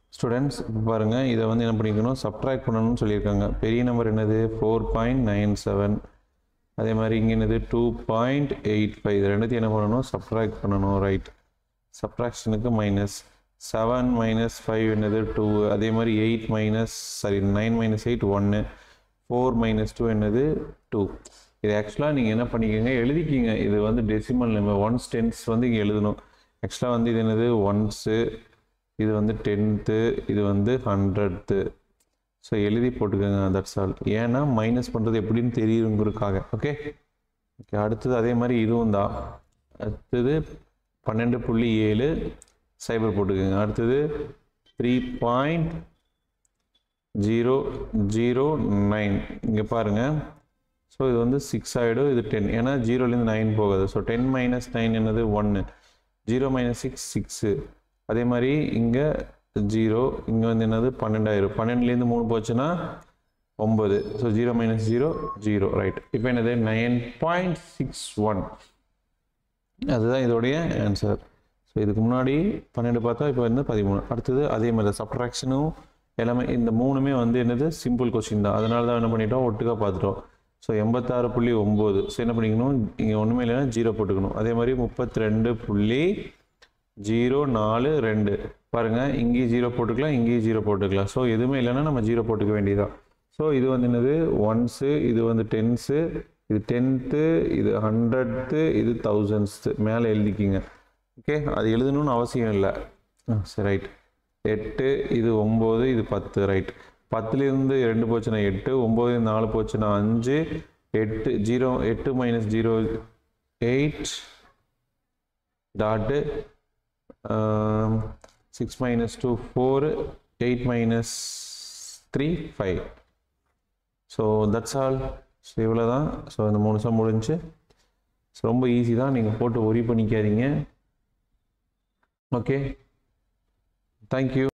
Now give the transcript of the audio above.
students இப்போ பாருங்கள் இதை வந்து என்ன பண்ணிக்கணும் சப்ட்ராக்ட் பண்ணணும்னு சொல்லியிருக்காங்க பெரிய நம்பர் என்னது ஃபோர் பாயிண்ட் நைன் செவன் அதே மாதிரி இங்கே என்னது டூ பாயிண்ட் எயிட் ஃபைவ் இது ரெண்டுத்தையும் என்ன பண்ணணும் சப்ட்ராக்ட் பண்ணணும் ரைட் சப்ட்ராக்ஷனுக்கு மைனஸ் செவன் மைனஸ் ஃபைவ் என்னது டூ அதே மாதிரி eight minus sorry nine minus eight ஒன்று ஃபோர் மைனஸ் டூ என்னது டூ இது ஆக்சுவலாக நீங்கள் என்ன பண்ணிக்கோங்க எழுதிக்கிங்க இது வந்து டெசிமல் நம்பர் ஒன்ஸ் டென்ஸ் வந்து இங்கே எழுதணும் ஆக்சுவலாக வந்து இது என்னது ஒன்ஸு இது வந்து டென்த்து இது வந்து ஹண்ட்ரட்த்து ஸோ எழுதி போட்டுக்கோங்க தட்ஸ் ஆல் ஏன்னா மைனஸ் பண்ணுறது எப்படின்னு தெரியுங்கிறதுக்காக ஓகே ஓகே அடுத்தது அதே மாதிரி இதுவும் தான் அடுத்தது பன்னெண்டு புள்ளி ஏழு சைபர் போட்டுக்கோங்க அடுத்தது three point zero zero nine இங்கே பாருங்கள் ஸோ இது வந்து சிக்ஸ் ஆகிடும் இது டென் ஏன்னா ஜீரோலேருந்து நைன் போகாது ஸோ டென் மைனஸ் நைன் என்னது ஒன்று ஜீரோ மைனஸ் சிக்ஸ் சிக்ஸு அதே மாதிரி இங்கே ஜீரோ இங்கே வந்து என்னது பன்னெண்டாயிரம் பன்னெண்டுலேருந்து மூணு போச்சுன்னா ஒம்பது so zero minus zero zero right இப்போ என்னது நைன் பாயிண்ட் சிக்ஸ் ஒன் அதுதான் இதோடைய ஆன்சர் ஸோ இதுக்கு முன்னாடி பன்னெண்டு பார்த்தா இப்போ வந்து பதிமூணு அடுத்தது அதே மாதிரி சப்ட்ராக்ஷனும் எல்லாமே இந்த மூணுமே வந்து என்னது சிம்பிள் கொஸ்டின் தான் அதனால தான் என்ன பண்ணிட்டோம் ஒட்டுக்கா பார்த்துட்டோம் ஸோ எண்பத்தாறு புள்ளி ஒம்பது ஸோ என்ன பண்ணிக்கணும் இங்கே ஒன்றுமே இல்லைன்னா ஜீரோ போட்டுக்கணும் அதே மாதிரி முப்பத்தி ரெண்டு புள்ளி ஜீரோ நாலு ரெண்டு பாருங்கள் இங்கேயும் ஜீரோ போட்டுக்கலாம் இங்கேயும் ஜீரோ போட்டுக்கலாம் ஸோ எதுவுமே இல்லைன்னா நம்ம ஜீரோ போட்டுக்க வேண்டியதான் ஸோ இது வந்து என்னது ஒன்ஸு இது வந்து டென்ஸு இது டென்த்து இது ஹண்ட்ரட்த்து இது தௌசண்ட்ஸு மேலே எழுதிக்கிங்க ஓகே அது எழுதணும்னு அவசியம் இல்லை ஆ சரி ரைட் எட்டு இது ஒம்பது இது பத்து ரைட் பத்துலேருந்து ரெண்டு போச்சுன்னா எட்டு ஒம்பதுலேருந்து நாலு போச்சுன்னா அஞ்சு எட்டு ஜீரோ எட்டு minus zero eight dot six minus two four eight minus three five so that's all so இவ்வளோ தான் ஸோ இந்த மூணு சம் முடிஞ்சு ஸோ ரொம்ப ஈஸி தான் நீங்கள் போட்டு ஒரி பண்ணிக்காதீங்க ஓகே தேங்க்யூ